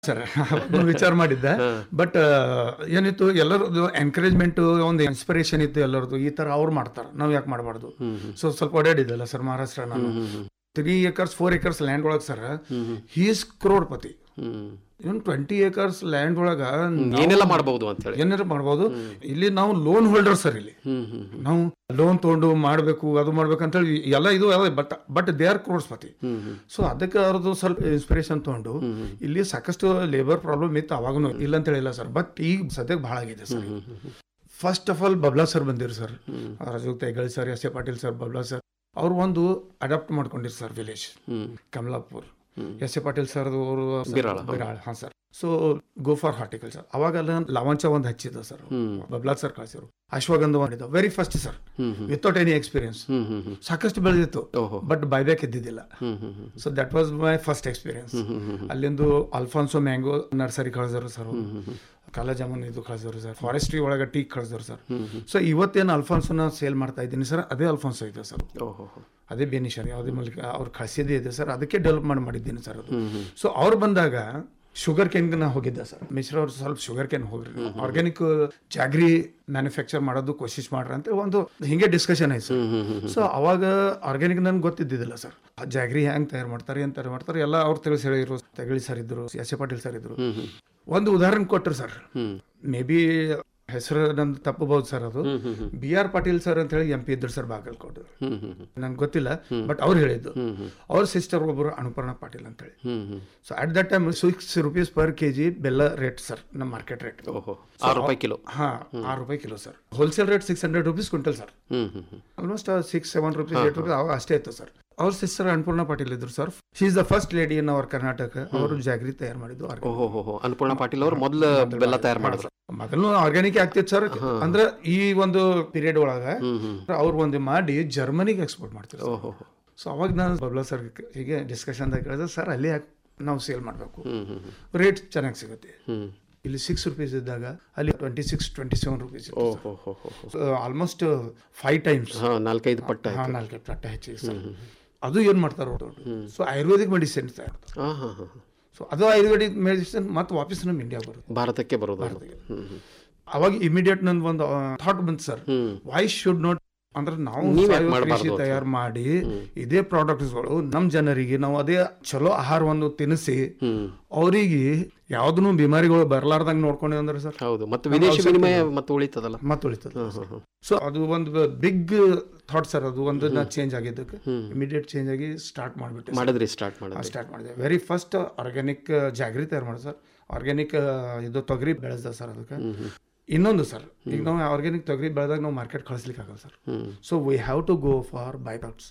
Sir ವಿಚಾರ ಮಾಡಿದ್ದೆ but ಏನಿತ್ತು ಎಲ್ಲರದು ಎನ್ಕರೇಜ್ಮೆಂಟ್ ಒಂದು ಇನ್ಸ್ಪಿರೇಷನ್ ಇತ್ತು ಎಲ್ಲರದು ಈ ತರ ಅವ್ರು ಮಾಡ್ತಾರೆ ನಾವು ಯಾಕೆ ಮಾಡಬಾರ್ದು ಸೊ ಸ್ವಲ್ಪ ಓಡಾಡಿದ್ದಲ್ಲ ಸರ್ ಮಹಾರಾಷ್ಟ್ರ ನಾನು three acres four acres land ಒಳಗೆ sir he's crorepati even twenty acres land ಒಳಗ ಏನೆಲ್ಲ ಮಾಡಬಹುದು ಅಂತ ಹೇಳಿ ಏನಾರ ಮಾಡ್ಬೋದು ಇಲ್ಲಿ ನಾವು ಲೋನ್ ಹೋಲ್ಡರ್ ಸರ್ ಇಲ್ಲಿ ನಾವು ಲೋನ್ ತಗೊಂಡು ಮಾಡಬೇಕು ಅದು ಮಾಡ್ಬೇಕು ಅಂತ ಹೇಳಿ ಎಲ್ಲ ಇದು but but they are crorespati so ಅದಕ್ಕೆ ಅವ್ರದ್ದು ಸ್ವಲ್ಪ ಇನ್ಸ್ಪಿರೇಷನ್ ತಗೊಂಡು ಇಲ್ಲಿ ಸಾಕಷ್ಟು ಲೇಬರ್ ಪ್ರಾಬ್ಲಮ್ ಇತ್ತು ಅವಾಗೂ ಇಲ್ಲ ಅಂತ ಹೇಳಿಲ್ಲ ಸರ್ ಬಟ್ ಈಗ ಸದ್ಯಕ್ಕೆ ಭಾಳ ಆಗಿದೆ sir first of all Babla sir ಬಂದಿರು sir Raju Taigali sir S A Patil sir Babla sir ಅವ್ರು ಒಂದು ಅಡಾಪ್ಟ್ ಮಾಡ್ಕೊಂಡಿರು sir village Kamalapur S A Patil sir ಅವರು ಬಿರಾಳ. ಬಿರಾಳ ಹಾ sir so go for horticulture ಅವಾಗೆಲ್ಲ ಲವಂಚ ಒಂದು ಹಚ್ಚಿದ ಸರ್ ಬಬ್ಲಾ ಸರ್ ಕಳಿಸಿರು ಅಶ್ವಗಂಧ ಮಾಡಿದ very first sir without any experience ಸಾಕಷ್ಟು ಬೆಳೆದಿತ್ತು ಓಹೋ ಬಟ್ ಬೈಬ್ಯಾಕ್ ಇದ್ದಿದ್ದಿಲ್ಲ hmm hmm hmm so that was my first experience ಅಲ್ಲಿಂದು ಅಲ್ಫಾನ್ಸೋ ಮ್ಯಾಂಗೋ ನರ್ಸರಿ ಕಳಿಸಿದ್ರು ಸರ್ ಕಾಲ ಜಾಮೂನ್ ಇದು ಕಳಿಸಿದ್ರು ಸರ್ ಫಾರೆಸ್ಟ್ರಿ ಒಳಗೆ ಟೀ ಕಳಿಸಿದ್ರು ಸರ್ ಸೊ ಇವತ್ತೇನು ಅಲ್ಫಾನ್ಸೋನ ಸೇಲ್ ಮಾಡ್ತಾ ಇದ್ದೀನಿ ಸರ್ ಅದೇ ಅಲ್ಫಾನ್ಸೋ ಇದೆ ಸರ್ ಓಹೋ ಅದೇ ಬೇನಿಷರ್ ಯಾವುದೇ ಮೂಲಕ ಅವ್ರು ಕಳಿಸಿದೇ ಇದೆ ಸರ್ ಅದಕ್ಕೆ ಡೆವಲಪ್ ಮಾಡಿ ಮಾಡಿದ್ದೀನಿ ಸರ್ ಅದು ಸೊ ಅವ್ರು ಬಂದಾಗ ಶುಗರ್ ಕೇನ್ಗೆ ನಾ ಹೋಗಿದ್ದೆ ಸರ್ ಮಿಶ್ರ ಅವ್ರು ಸ್ವಲ್ಪ ಶುಗರ್ ಕೇನ್ ಹೋಗ್ರಿ ಆರ್ಗ್ಯಾನಿಕ್ ಜಾಗ್ರಿ ಮ್ಯಾನುಫ್ಯಾಕ್ಚರ್ ಮಾಡೋದು ಕೋಶಿಶ್ ಮಾಡ್ರಿ ಅಂತ ಒಂದು ಹಿಂಗೆ ಡಿಸ್ಕಷನ್ ಆಯ್ತು ಸರ್ ಸೊ ಅವಾಗ ಆರ್ಗ್ಯಾನಿಕ್ ನನ್ಗೆ ಗೊತ್ತಿದ್ದಿಲ್ಲ ಸರ್ ಜಾಗ್ರಿ ಹೆಂಗ್ ತಯಾರು ಮಾಡ್ತಾರೆ ಏನ್ ತಯಾರು ಮಾಡ್ತಾರೆ ಎಲ್ಲ ಅವ್ರು ತಿಳಿಸಿ ಹೇಳಿರು ತಗಳಿ ಸರ್ ಇದ್ರು ಎಸ್ ಎ ಪಾಟೀಲ್ ಸರ್ ಇದ್ರು ಒಂದು ಉದಾಹರಣೆ ಕೊಟ್ಟರು ಸರ್ ಮೇ ಬಿ ಹೆಸರು ನಂದು ತಪ್ಪಬಹುದು ಸರ್ ಅದು ಬಿ ಆರ್ ಪಾಟೀಲ್ ಸರ್ ಅಂತ ಹೇಳಿ ಎಂ ಪಿ ಇದ್ರು sir Bagalkote hmm hmm hmm ನನ್ಗೆ ಗೊತ್ತಿಲ್ಲ ಬಟ್ ಅವ್ರು ಹೇಳಿದ್ದು ಅವ್ರ ಸಿಸ್ಟರ್ ಒಬ್ಬರು ಅನುಪರ್ಣ ಪಾಟೀಲ್ ಅಂತ ಹೇಳಿ hmm hmm so at that time six rupees per K G ಬೆಲ್ಲ ರೇಟ್ ಸರ್ ನಮ್ಮ ಮಾರ್ಕೆಟ್ ರೇಟ್ ಓಹೋ ಆರು ರೂಪಾಯಿ ಕಿಲೋ ಹಾ ಆರು ರೂಪಾಯಿ kilo sir wholesale rate six hundred rupees quintal sir hmm hmm hmm almost six seven rupees eight rupees ಅವಾಗ ಅಷ್ಟೇ ಇತ್ತು ಸರ್ ಅವ್ರ ಸಿಸ್ಟರ್ ಅನ್ನಪೂರ್ಣ ಪಾಟೀಲ್ ಇದ್ರು sir she is the first lady in our Karnataka ಅವರು ಜಾಗ್ರಿ ತಯಾರು ಮಾಡಿದ್ದು organic. ಓಹೋ ಹೋ ಹೋ ಅನ್ನಪೂರ್ಣ ಪಾಟೀಲ್ ಅವರು ಮೊದಲು ಬೆಲ್ಲ ತಯಾರು ಮಾಡಿದ್ರು ಮೊದಲು ಆರ್ಗ್ಯಾನಿಕ್ ಆಗ್ತಿತ್ತು ಸರ್ ಅಂದ್ರೆ ಈ ಒಂದು ಪೀರಿಯಡ್ ಒಳಗ ಹ್ಮ್ ಹ್ಮ್ ಅವ್ರು ಒಂದು ಮಾಡಿ ಜರ್ಮನಿಗೆ ಎಕ್ಸ್ಪೋರ್ಟ್ ಮಾಡ್ತಿದ್ರು ಓಹೋ ಹೋ ಸೊ ಅವಾಗ ನಾನು ಬಬ್ಲಾ ಸರ್ ಹೀಗೆ ಡಿಸ್ಕಷನ್ದಾಗ ಕೇಳಿದ್ರೆ ಸರ್ ಅಲ್ಲಿ ಯಾಕೆ ನಾವು ಸೇಲ್ ಮಾಡಬೇಕು ಹ್ಮ್ ಹ್ಮ್ ಹ್ಮ್ ರೇಟ್ ಚೆನ್ನಾಗಿ ಸಿಗುತ್ತೆ ಹ್ಮ್ ಇಲ್ಲಿ ಸಿಕ್ಸ್ ರುಪೀಸ್ ಇದ್ದಾಗ ಅಲ್ಲಿ twenty six twenty seven rupees ಓಹೋ ಹೋ ಹೋ ಹೋ ಆಲ್ಮೋಸ್ಟ್ ಫೈವ್ ಟೈಮ್ಸ್ ಹಾ ನಾಲ್ಕೈದು ಪಟ್ಟ ಹಾ ನಾಲ್ಕು ಪಟ್ಟ ಹೆಚ್ಚಿಗೆ ಸರ್ ಅದು ಏನು ಮಾಡ್ತಾರೆ ಸೊ ಆಯುರ್ವೇದಿಕ್ ಮೆಡಿಸಿನ್ ತಯಾರು ಹಾ ಹಾ ಹಾ ಸೊ ಅದು ಆಯುರ್ವೇದಿಕ್ ಮೆಡಿಸಿನ್ ಮತ್ತೆ ವಾಪಸ್ ನಮ್ಮ ಇಂಡಿಯಾ ಬರುತ್ತೆ ಭಾರತಕ್ಕೆ ಬರೋದು ಅದು. ಹ್ಮ್ ಹ್ಮ್ ಅವಾಗ ಇಮಿಡಿಯೇಟ್ ನಂದು ಒಂದು ಥಾಟ್ ಬಂತು sir hmm why should not ಅಂದ್ರೆ ನಾವು ನೀವ್ ಯಾಕ್ ಸಾವಯವ ಮಾಡ್ಬಾರ್ದು ಕೃಷಿ ಅಂತ? ತಯಾರು ಮಾಡಿ ಇದೇ ಪ್ರಾಡಕ್ಟ್ಸ್ಗಳು ನಮ್ಮ ಜನರಿಗೆ ನಾವು ಅದೇ ಚಲೋ ಆಹಾರವನ್ನು ತಿನ್ನಿಸಿ ಹ್ಮ್ ಅವರಿಗೆ ಯಾವ್ದನ್ನು ಬಿಮಾರಿಗಳು ಬರ್ಲಾರ್ದಂಗೆ ನೋಡ್ಕೊಂಡೆ ಅಂದ್ರೆ ಸರ್ ಹೌದು ಮತ್ತು ವಿದೇಶಿ ವಿನಿಮಯ ಮತ್ತು ಉಳಿತದಲ್ಲ ಮತ್ತೆ ಉಳಿತದೆ ಸೊ ಅದು ಒಂದು ಬಿಗ್ ಥಾಟ್ ಸರ್ ಅದು ಒಂದು ಚೇಂಜ್ ಆಗಿದ್ದಕ್ಕೆ ಇಮಿಡಿಯೇಟ್ ಚೇಂಜ್ ಆಗಿ ಸ್ಟಾರ್ಟ್ ಮಾಡಿಬಿಟ್ಟೆ ಮಾಡಿದ್ರಿ ಸ್ಟಾರ್ಟ್ ಮಾಡಿದ್ರಿ ಸ್ಟಾರ್ಟ್ ಮಾಡಿದೆ ವೆರಿ ಫಸ್ಟ್ ಆರ್ಗ್ಯಾನಿಕ್ ಜಾಗ್ರಿ ತಯಾರು ಮಾಡಿದೆ ಸರ್ ಆರ್ಗ್ಯಾನಿಕ್ ಇದು ತೊಗರಿ ಬೆಳೆಸ್ದ ಸರ್ ಅದಕ್ಕೆ ಇನ್ನೊಂದು ಸರ್ ಈಗ ನಾವು ಆರ್ಗ್ಯಾನಿಕ್ ತೊಗರಿ ಬೆಳೆದಾಗ ನಾವು ಮಾರ್ಕೆಟ್ ಕಳಿಸ್ಲಿಕ್ಕೆ ಆಗಲ್ಲ sir hmm so we have to go for by products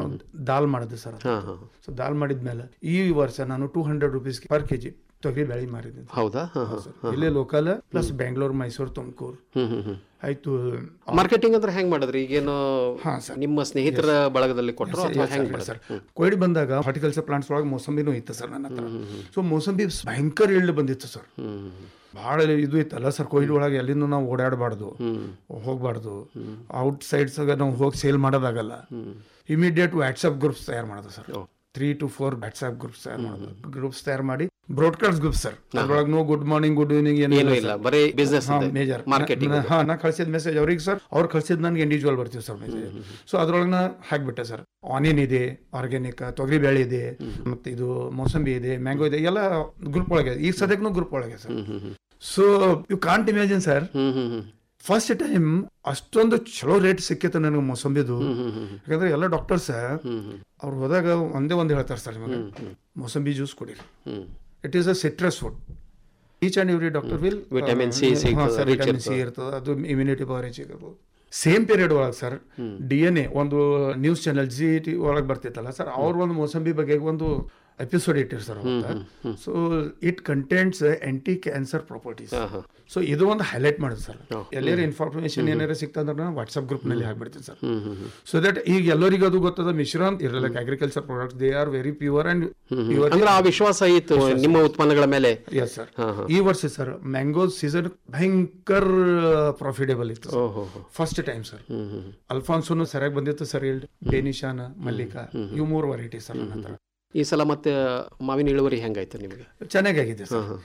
ದಾಲ್ ಮಾಡಿದೆ ಸರ್ ಹಾ ಹಾ ಸೊ ದಾಲ್ ಮಾಡಿದ್ಮೇಲೆ ಈ ವರ್ಷ ನಾನು two hundred rupees per K G ತೊಗರಿ ಬೆಳೆ ಮಾರಿದ್ದೀನಿ ಹೌದಾ ಹಾ ಹಾ ಇಲ್ಲೇ local plus Bengaluru Mysuru Tumakuru hmm hmm hmm ಆಯ್ತು ಮಾರ್ಕೆಟಿಂಗ್ ಅಂದ್ರೆ ಹೆಂಗ್ ಮಾಡಿದ್ರಿ ಈಗೇನು ಹಾ ಸರ್ ನಿಮ್ಮ ಸ್ನೇಹಿತರ ಬಳಗದಲ್ಲಿ ಕೊಟ್ಟರು ಅಥವಾ ಹೆಂಗ್ ಮಾಡಿದ್ರಿ ಸರ್ ಕೋವಿಡ್ ಬಂದಾಗ ಹಾರ್ಟಿಕಲ್ಚರ್ ಪ್ಲಾಂಟ್ಸ್ ಒಳಗೆ ಮೋಸಂಬಿನೂ ಇತ್ತು ಸರ್ ನನ್ನ ಹತ್ರ ಸೊ ಮೋಸಂಬಿ ಭಯಂಕರ ಇಳ್ಳು ಬಂದಿತ್ತು ಸರ್ ಹ್ಮ್ ಭಾಳ ಇದು ಇತ್ತಲ್ಲ ಸರ್ ಕೋವಿಡ್ ಒಳಗೆ ಎಲ್ಲಿಂದ ನಾವು ಓಡಾಡಬಾರ್ದು ಹ್ಮ್ ಹೋಗ್ಬಾರ್ದು ಔಟ್ ಸೈಡ್ಸ್ ನಾವು ಹೋಗಿ ಸೇಲ್ ಮಾಡೋದಾಗಲ್ಲ ಇಮಿಡಿಯೇಟ್ ವಾಟ್ಸಪ್ ಗ್ರೂಪ್ಸ್ ತಯಾರು ಮಾಡೋದು ಸರ್ ಓ. Three two four WhatsApp groups ತಯಾರು ಮಾಡೋದು ಗ್ರೂಪ್ಸ್ ತಯಾರು ಮಾಡಿ ಬ್ರಾಡ್ಕಾಸ್ಟ್ ಗ್ರೂಪ್ ಸರ್ ಅದ್ರೊಳಗೆ no good morning good evening ಏನೂ ಏನು ಇಲ್ಲ ಬರೀ ಬಿಸ್ನೆಸ್ ಮೇಜರ್ ಮಾರ್ಕೆಟಿಂಗ್ ಹಾ ನಾ ಕಳ್ಸಿದ ಮೆಸೇಜ್ ಅವ್ರಿಗೆ ಸರ್ ಅವ್ರು ಕಳ್ಸಿದ್ ನನ್ಗೆ ಇಂಡಿವಿಜುವಲ್ ಬರ್ತೀವಿ ಸರ್ ಮೆಸೇಜ್ ಸೊ ಅದ್ರೊಳಗೆ ನಾ ಹಾಕ್ಬಿಟ್ಟೆ ಸರ್ ಆನಿಯನ್ ಇದೆ ಆರ್ಗ್ಯಾನಿಕ್ ತೊಗರಿ ಬೇಳೆ ಇದೆ ಮತ್ತೆ ಇದು ಮೋಸಂಬಿ ಇದೆ ಮ್ಯಾಂಗೋ ಇದೆ ಎಲ್ಲ ಗ್ರೂಪ್ ಒಳಗೆ ಈಗ ಸದ್ಯಕ್ಕೂ ಗ್ರೂಪ್ ಒಳಗೆ sir so you can't imagine sir hmm hmm hmm first time ಅಷ್ಟೊಂದು ಚಲೋ ರೇಟ್ ಸಿಕ್ಕಿತ್ತು ನನಗೆ ಮೋಸಂಬಿದು ಹ್ಮ್ ಹ್ಮ್ ಹ್ಮ್ ಯಾಕಂದ್ರೆ ಎಲ್ಲ ಡಾಕ್ಟರ್ಸ್ ಹ್ಮ್ ಹ್ಮ್ ಅವ್ರು ಹೋದಾಗ ಒಂದೇ ಒಂದು ಹೇಳ್ತಾರೆ ಸರ್ ನಿಮಗೆ ಮೋಸಂಬಿ ಜ್ಯೂಸ್ ಕುಡೀರಿ hmm it is a citrus food each and every doctor will Vitamin C ಸಿಗ್ತದೆ, rich ವಿಟಮಿನ್ ಸಿ ಇರ್ತದೆ ಅದು ಇಮ್ಯುನಿಟಿ ಪವರ್ ಹೆಚ್ಚಿಗೆ ಸೇಮ್ ಪೀರಿಯಡ್ ಒಳಗೆ ಸರ್ ಡಿ ಎನ್ ಎ ಒಂದು ನ್ಯೂಸ್ ಚಾನೆಲ್ ಜಿ ಟಿ ಒಳಗೆ ಬರ್ತಿತ್ತಲ್ಲ ಸರ್ ಅವ್ರ ಒಂದು ಮೋಸಂಬಿ ಬಗ್ಗೆ ಒಂದು ಎಪಿಸೋಡ್ ಇಟ್ಟಿರ್ sir so it contents anti cancer properties ಹಾ ಹಾ ಸೊ ಇದು ಒಂದು ಹೈಲೈಟ್ ಮಾಡಿದೆ ಸರ್ ಹ್ಮ್. ಎಲ್ಲಾರು ಇನ್ಫಾರ್ಮೇಶನ್ ಏನಾರ ಸಿಕ್ತಂದ್ರೆ ನಾನು ವಾಟ್ಸ್ಆಪ್ ಗ್ರೂಪ್ ನಲ್ಲಿ ಹಾಕ್ಬಿಡ್ತೀನಿ sir hmm hmm hmm so that ಈಗ ಎಲ್ಲರಿಗೂ ಅದು ಗೊತ್ತದ ಮಿಶ್ರ ಅಂತ ಇರಲ್ಲ agriculture products they are very pure and pure ಅಂದ್ರೆ ಆ ವಿಶ್ವಾಸ ಇತ್ತು ನಿಮ್ಮ ಉತ್ಪನ್ನಗಳ ಮೇಲೆ ಎಸ್ ಸರ್ ಹಾ ಹಾ ಈ ವರ್ಷ ಸರ್ ಮ್ಯಾಂಗೋ ಸೀಸನ್ ಭಯಂಕರ ಪ್ರಾಫಿಟೇಬಲ್ ಇತ್ತು ಓಹೋ ಹೋ first time sir hmm hmm ಅಲ್ಫಾನ್ಸೋನು ಸರಿಯಾಗಿ ಬಂದಿತ್ತು ಸರ್ ಇಲ್ಲಿ ಬೇನಿಶಾನ ಮಲ್ಲಿಕಾ ಇವು ಮೂರು ವೆರೈಟಿ ಸರ್ ನನ್ನ ಹತ್ರ ಈ ಸಲ ಮತ್ತೆ ಮಾವಿನ ಇಳುವರಿ ಹೆಂಗಾಯ್ತು ನಿಮಗೆ ಚೆನ್ನಾಗಾಗಿದೆ ಸರ್ ಹಾ, ಹಾ.